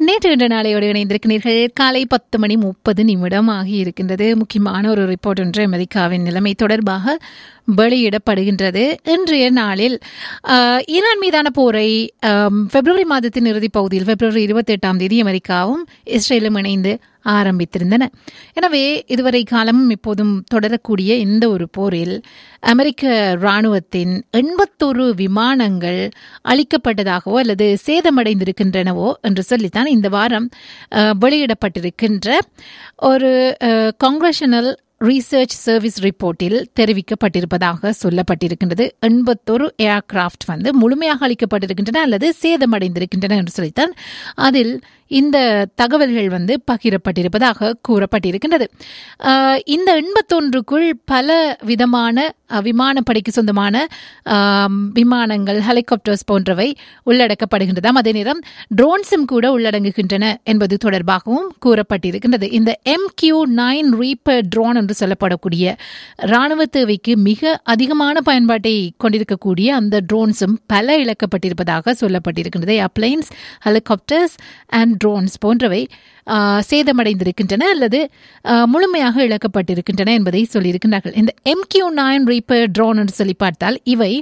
நேற்று இன்று நாளையோடு இணைந்திருக்கிறீர்கள் காலை பத்து மணி முப்பது நிமிடம் ஆகி இருக்கின்றது முக்கியமான ஒரு ரிப்போர்ட் ஒன்று அமெரிக்காவின் நிலைமை தொடர்பாக வெளியிடப்படுகின்றது இன்றைய நாளில் ஆஹ், ஈரான் மீதான போரை ஆம், பிப்ரவரி மாதத்தின் இறுதிப் பகுதியில் பிப்ரவரி இருபத்தி எட்டாம் தேதி அமெரிக்காவும் இஸ்ரேலும் இணைந்து ஆரம்பித்திருந்தன எனவே இதுவரை காலமும் இப்போதும் தொடரக்கூடிய இந்த ஒரு போரில் அமெரிக்க இராணுவத்தின் எண்பத்தொரு விமானங்கள் அளிக்கப்பட்டதாகவோ அல்லது சேதமடைந்திருக்கின்றனவோ என்று சொல்லித்தான் இந்த வாரம் அஹ், வெளியிடப்பட்டிருக்கின்ற ஒரு காங்கிரஷனல் ரீசர்ச் சர்வீஸ் ரிப்போர்ட்டில் தெரிவிக்கப்பட்டிருப்பதாக சொல்லப்பட்டிருக்கின்றது எண்பத்தொரு ஏர்கிராஃப்ட் வந்து முழுமையாக அளிக்கப்பட்டிருக்கின்றன அல்லது சேதமடைந்திருக்கின்றன என்று சொல்லித்தான் அதில் இந்த தகவல்கள் வந்து பகிரப்பட்டிருப்பதாக கூறப்பட்டிருக்கின்றது ஆஹ் இந்த எண்பத்தொன்றுக்குள் பல விதமான அஹ், விமானப்படைக்கு சொந்தமான ஆம், விமானங்கள் ஹெலிகாப்டர்ஸ் போன்றவை உள்ளடக்கப்படுகின்றதாம் அதே நேரம் ட்ரோன்ஸும் கூட உள்ளடங்குகின்றன என்பது தொடர்பாகவும் கூறப்பட்டிருக்கின்றது இந்த M Q nine reaper drone என்று சொல்லப்படக்கூடிய ராணுவ தேவைக்கு மிக அதிகமான பயன்பாட்டை கொண்டிருக்கக்கூடிய அந்த ட்ரோன்ஸும் பல இழக்கப்பட்டிருப்பதாக சொல்லப்பட்டிருக்கின்றது அப்ளைன்ஸ் ஹெலிகாப்டர்ஸ் அண்ட் ட்ரோன்ஸ் போன்றவை ஆ, சேதமடைந்திருக்கின்றன அல்லது ஆ, முழுமையாக இழக்கப்பட்டிருக்கின்றன என்பதை சொல்லியிருக்கிறார்கள் இந்த எம்கியூ நைன் ரீப்பர் ட்ரோன் என்று சொல்லி பார்த்தால் இவை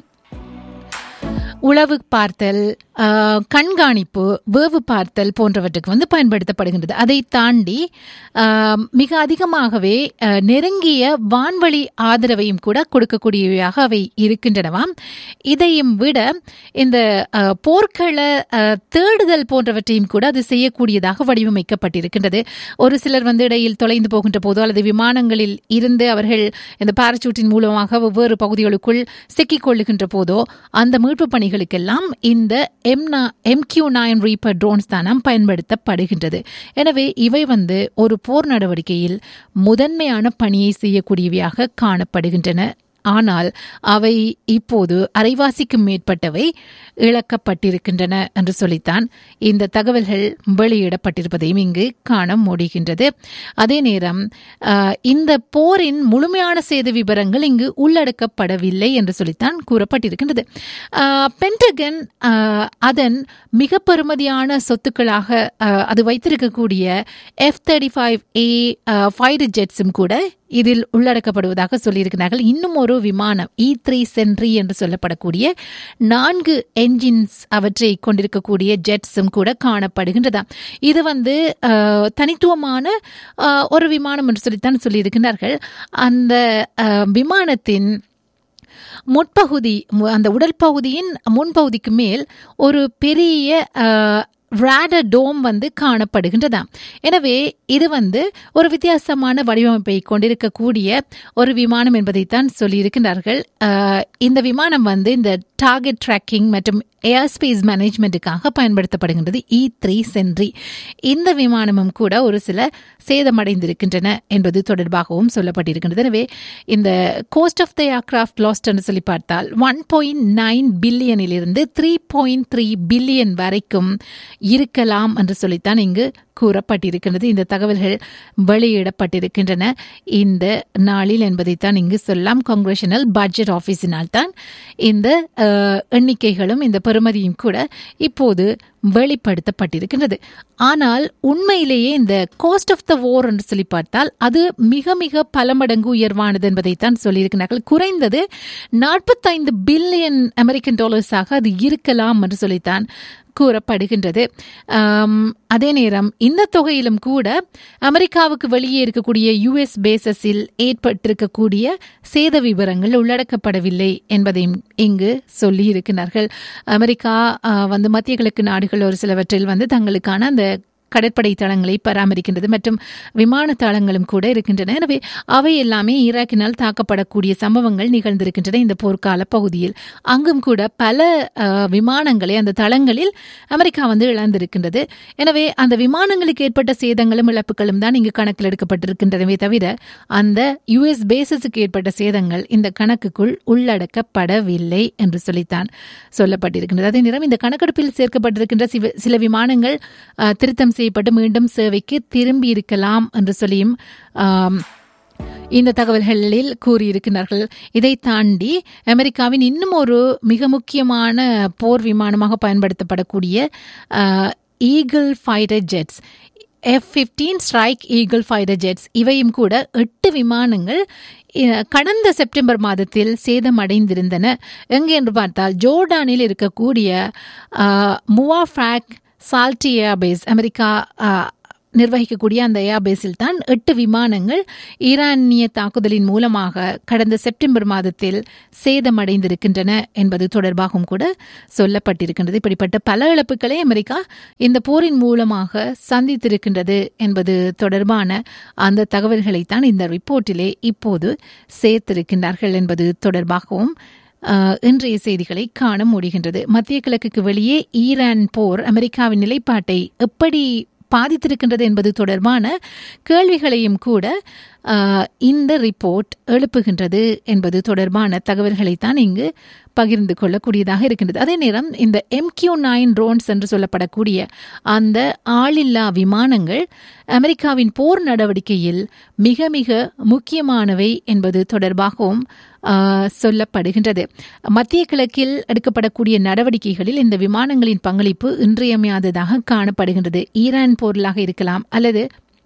உளவு பார்த்தல் ஆஹ், கண்காணிப்பு வேவு பார்த்தல் போன்றவற்றுக்கு வந்து பயன்படுத்தப்படுகின்றது அதை தாண்டி ஆஹ், மிக அதிகமாகவே ஆஹ், நெருங்கிய வான்வழி ஆதரவையும் கூட கொடுக்கக்கூடியவையாக அவை இருக்கின்றனவாம் இதையும் விட இந்த ஆஹ், போர்க்கள ஆஹ், தேடுதல் போன்றவற்றையும் கூட அது செய்யக்கூடியதாக வடிவமைக்கப்பட்டிருக்கின்றது ஒரு சிலர் வந்து இடையில் தொலைந்து போகின்ற போதோ அல்லது விமானங்களில் இருந்து அவர்கள் இந்த பாராசூட்டின் மூலமாக வெவ்வேறு பகுதிகளுக்குள் சிக்கிக் கொள்ளுகின்ற போதோ அந்த மீட்பு பணிகளுக்கெல்லாம் இந்த M M Q nine reaper drones தானம் பயன்படுத்தப்படுகின்றது எனவே இவை வந்து ஒரு போர் நடவடிக்கையில் முதன்மையான பணியை செய்யக்கூடியவையாக காணப்படுகின்றன ஆனால் அவை இப்போது அரைவாசிக்கும் மேற்பட்டவை இழக்கப்பட்டிருக்கின்றன என்று சொல்லித்தான் இந்த தகவல்கள் வெளியிடப்பட்டிருப்பதையும் இங்கு காண முடிகின்றது அதே நேரம் ஆஹ், இந்த போரின் முழுமையான சேத விவரங்கள் இங்கு உள்ளடக்கப்படவில்லை என்று சொல்லித்தான் கூறப்பட்டிருக்கின்றது ஆஹ், பென்டகன் ஆஹ், அதன் மிக பெறுமதியான சொத்துக்களாக ஆஹ், அது வைத்திருக்கக்கூடிய F thirty five A fighter ஜெட்ஸும் கூட இதில் உள்ளடக்கப்படுவதாக சொல்லியிருக்கிறார்கள் இன்னும் ஒரு விமானம் இ த்ரீ சென்ட்ரி என்று சொல்லப்படக்கூடிய நான்கு என்ஜின்ஸ் அவற்றை கொண்டிருக்கக்கூடிய ஜெட்ஸும் கூட காணப்படுகின்றதாம் இது வந்து அஹ், தனித்துவமான அஹ், ஒரு விமானம் என்று சொல்லித்தான் சொல்லியிருக்கிறார்கள் அந்த அஹ், விமானத்தின் முற்பகுதி மு- அந்த உடல் பகுதியின் முன்பகுதிக்கு மேல் ஒரு பெரிய ரேட டோம் வந்து காணப்படுகின்றதாம் எனவே இது வந்து ஒரு வித்தியாசமான வடிவமைப்பை கொண்டிருக்கக்கூடிய ஒரு விமானம் என்பதைத்தான் சொல்லியிருக்கிறார்கள் அஹ், இந்த விமானம் வந்து இந்த டார்கெட் ட்ராக்கிங் மற்றும் ஏர் ஸ்பேஸ் மேனேஜ்மெண்ட்டுக்காக பயன்படுத்தப்படுகின்றது இ த்ரீ சென்ட்ரி இந்த விமானமும் கூட ஒரு சில சேதமடைந்திருக்கின்றன என்பது தொடர்பாகவும் சொல்லப்பட்டிருக்கின்றது எனவே இந்த cost of the aircraft lost என்று சொல்லி பார்த்தால் ஒன் பாயிண்ட் நைன் பில்லியனிலிருந்து த்ரீ பாயிண்ட் த்ரீ பில்லியன் வரைக்கும் இருக்கலாம் என்று சொல்லித்தான் இங்கு கூறப்பட்டிருக்கின்றது இந்த தகவல்கள் வெளியிடப்பட்டிருக்கின்றன இந்த நாளில் என்பதைத்தான் இங்கு சொல்லலாம் காங்கிரஷனல் பட்ஜெட் ஆஃபீஸினால் தான் இந்த அஹ், எண்ணிக்கைகளும் இந்த பெறுமதியும் கூட இப்போது வெளிப்படுத்தப்பட்டிருக்கின்றது ஆனால் உண்மையிலேயே இந்த கோஸ்ட் ஆஃப் த war என்று சொல்லி பார்த்தால் அது மிக மிக பல மடங்கு உயர்வானது என்பதைத்தான் சொல்லியிருக்கிறார்கள் குறைந்தது நாற்பத்தைந்து பில்லியன் அமெரிக்கன் டாலர்ஸாக அது இருக்கலாம் என்று சொல்லித்தான் கூறப்படுகின்றது ஆம், அதே நேரம் இந்த தொகையிலும் கூட அமெரிக்காவுக்கு வெளியே இருக்கக்கூடிய யுஎஸ் பேசஸில் ஏற்பட்டிருக்கக்கூடிய சேத விவரங்கள் உள்ளடக்கப்படவில்லை என்பதையும் இங்கு சொல்லியிருக்கிறார்கள் அமெரிக்கா ஆ, வந்து மத்திய கிழக்கு நாடுகள் ஒரு சிலவற்றில் வந்து தங்களுக்கான அந்த கடற்படை தளங்களை பராமரிக்கின்றது மற்றும் விமான தளங்களும் கூட இருக்கின்றன எனவே அவை எல்லாமே ஈராக்கினால் தாக்கப்படக்கூடிய சம்பவங்கள் நிகழ்ந்திருக்கின்றன இந்த போர்க்கால பகுதியில் அங்கும் கூட பல அஹ், விமானங்களை அந்த தளங்களில் அமெரிக்கா வந்து இழந்திருக்கின்றது எனவே அந்த விமானங்களுக்கு ஏற்பட்ட சேதங்களும் இழப்புகளும் தான் இங்கு கணக்கில் எடுக்கப்பட்டிருக்கின்றனவே தவிர அந்த யுஎஸ் பேசஸுக்கு ஏற்பட்ட சேதங்கள் இந்த கணக்குக்குள் உள்ளடக்கப்படவில்லை என்று சொல்லித்தான் சொல்லப்பட்டிருக்கின்றது அதே நேரம் இந்த கணக்கெடுப்பில் சேர்க்கப்பட்டிருக்கின்ற சிவ- சில விமானங்கள் அஹ், திருத்தம் செய்யப்பட்டு மீண்டும் சேவைக்கு திரும்பி இருக்கலாம் என்று சொல்லியும் ஆம், இந்த தகவல்களில் கூறியிருக்கிறார்கள் இதை தாண்டி அமெரிக்காவின் இன்னும் ஒரு மிக முக்கியமான போர் விமானமாக பயன்படுத்தப்படக்கூடிய eagle fighter jets F fifteen strike eagle fighter jets இவையும் கூட எட்டு விமானங்கள் இ- கடந்த செப்டம்பர் மாதத்தில் சேதமடைந்திருந்தன எங்கே என்று பார்த்தால் ஜோர்டானில் இருக்கக்கூடிய முவாஃப்ராக் சால்டி ஏர்பேஸ் அமெரிக்கா ஆ, நிர்வகிக்கக்கூடிய அந்த ஏர்பேஸில் தான் எட்டு விமானங்கள் ஈரானிய தாக்குதலின் மூலமாக கடந்த செப்டம்பர் மாதத்தில் சேதமடைந்திருக்கின்றன என்பது தொடர்பாகவும் கூட சொல்லப்பட்டிருக்கின்றது இப்படிப்பட்ட பல இழப்புகளை அமெரிக்கா இந்த போரின் மூலமாக சந்தித்திருக்கின்றது என்பது தொடர்பான அந்த தகவல்களைத்தான் இந்த ரிப்போர்ட்டிலே இப்போது சேர்த்திருக்கின்றார்கள் என்பது தொடர்பாகவும் ஆஹ், இன்றைய செய்திகளை காண முடிகின்றது மத்திய கிழக்குக்கு வெளியே ஈரான் போர் அமெரிக்காவின் நிலைப்பாட்டை எப்படி பாதித்திருக்கின்றது என்பது தொடர்பான கேள்விகளையும் கூட ஆஹ், இந்த ரிப்போர்ட் எழுப்புகின்றது என்பது தொடர்பான தகவல்களைத்தான் இங்கு பகிர்ந்து கொள்ளக்கூடியதாக இருக்கின்றது அதே நேரம் இந்த எம்கியூ நைன் ட்ரோன்ஸ் என்று சொல்லப்படக்கூடிய அந்த ஆளில்லா விமானங்கள் அமெரிக்காவின் போர் நடவடிக்கையில் மிக மிக முக்கியமானவை என்பது தொடர்பாகவும் ஆஹ், சொல்லப்படுகின்றது மத்திய கிழக்கில் எடுக்கப்படக்கூடிய நடவடிக்கைகளில் இந்த விமானங்களின் பங்களிப்பு இன்றியமையாததாக காணப்படுகின்றது ஈரான் போரிலாக இருக்கலாம் அல்லது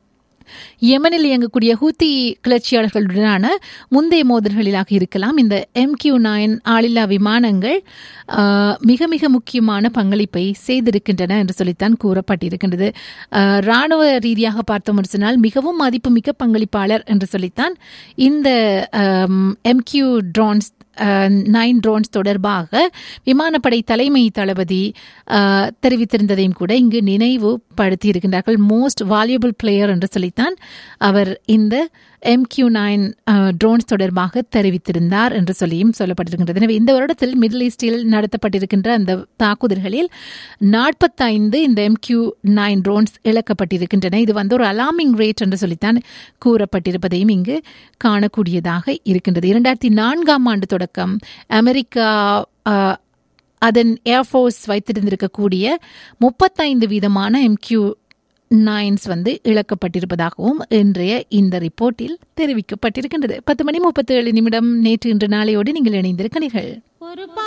யெமனில் இயங்கக்கூடிய ஹூத்தி கிளர்ச்சியாளர்களுடனான முந்தைய மோதல்களிலாக இருக்கலாம் இந்த எம்கியூ நைன் ஆளில்லா விமானங்கள் ஆஹ், மிக மிக முக்கியமான பங்களிப்பை செய்திருக்கின்றன என்று சொல்லித்தான் கூறப்பட்டிருக்கின்றது ஆஹ், ராணுவ ரீதியாக பார்த்தோம் என்று சொன்னால் மிகவும் மதிப்புமிக்க பங்களிப்பாளர் என்று சொல்லித்தான் இந்த எம்கியூ ட்ரோன்ஸ் நைன் ட்ரோன்ஸ் தொடர்பாக விமானப்படை தலைமை தளபதி ஆஹ், தெரிவித்திருந்ததையும் கூட இங்கு நினைவுபடுத்தி இருக்கின்றார்கள் மோஸ்ட் வால்யூபிள் பிளேயர் என்று சொல்லித்தான் அவர் இந்த எம்கியூ நைன் ட்ரோன்ஸ் தொடர்பாக தெரிவித்திருந்தார் என்று சொல்லியும் சொல்லப்பட்டிருக்கின்றது எனவே இந்த வருடத்தில் மிடில் ஈஸ்டில் நடத்தப்பட்டிருக்கின்ற அந்த தாக்குதல்களில் நாற்பத்தைந்து இந்த எம்கியூ நைன் ட்ரோன்ஸ் இழக்கப்பட்டிருக்கின்றன இது வந்து ஒரு அலார்மிங் ரேட் என்று சொல்லித்தான் கூறப்பட்டிருப்பதையும் இங்கு காணக்கூடியதாக இருக்கின்றது இரண்டாயிரத்தி நான்காம் ஆண்டு தொடக்கம் அமெரிக்கா ஆஹ், அதன் ஏர்ஃபோர்ஸ் வைத்திருந்திருக்கக்கூடிய முப்பத்தைந்து வீதமான எம்கியூ நைன்ஸ் வந்து இழக்கப்பட்டிருப்பதாகவும் இன்றைய இந்த ரிப்போர்ட்டில் தெரிவிக்கப்பட்டிருக்கின்றது பத்து மணி முப்பத்தேழு நிமிடம் நேற்று இன்று நாளையோடு நீங்கள் இணைந்திருக்கிறீர்கள் ஒரு